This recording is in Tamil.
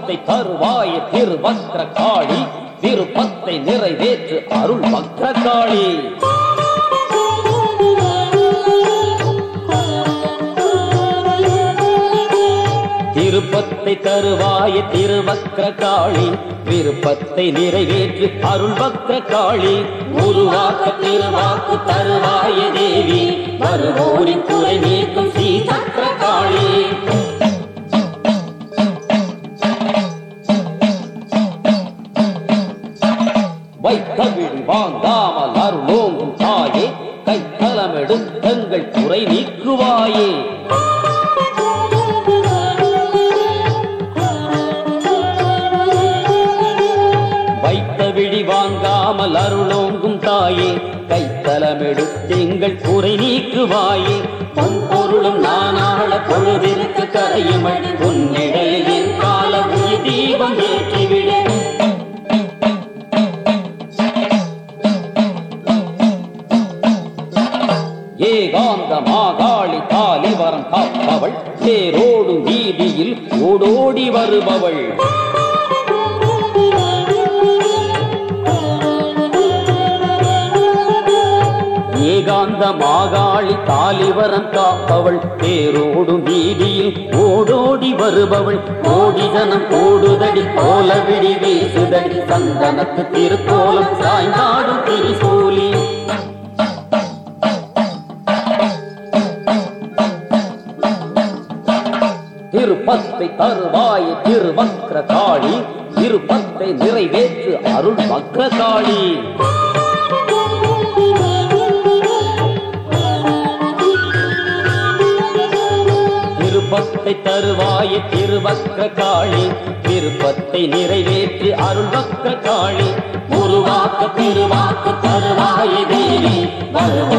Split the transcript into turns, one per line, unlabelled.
திருப்பத்தை தருவாய திருவக்ர காளி திருப்பத்தை நிறைவேற்று அருள் வக்ர காளி திருப்பத்தை தருவாய திருவக்ர காளி விருப்பத்தை நிறைவேற்று அருள் வக்ர காளி உருவாக்க திருவாக்கு தருவாய தேவி வருவோரின் குறை நீக்கும் ஸ்ரீ சக்கர காளி வைத்தவிழி வாங்காமல் அருளோங்கும் தாயே கைத்தலமெடுத்தங்கள் குறை நீக்குவாயே வைத்த விழி வாங்காமல் அருளோங்கும் தாயே கைத்தலமெடுத்தெங்கள் குறை நீக்குவாயே பொன் பொருளும் நானாள பொழுதிருக்க கரையுமள் உன்னிடையில் என் கால உயிர் தீபம் ஏற்றிவிட ஏகாந்த மாகாளி தாலிவரம் காப்பவள் தேரோடும் வீதியில் ஓடோடி வருபவள் ஏகாந்த மாகாளி தாலிவரம் காப்பவள் தேரோடும் வீதியில் ஓடோடி வருபவள் ஓடி ஜனம் ஓடுதடி போல விடி வீசுதடி சந்தனத்து திருக்கோலம் சாய்ந்தாடும் திரிசூலி திருப்பத்தை தருவாய திருவக்ர காளி திருப்பத்தை நிறைவேற்று அருள் வக்ர காளி திருப்பத்தை தருவாய திருவக்ர காளி திருப்பத்தை நிறைவேற்றி அருள் வக்ர காளி உருவாக்க திருவாக்கு தருவாய தேவி வருவ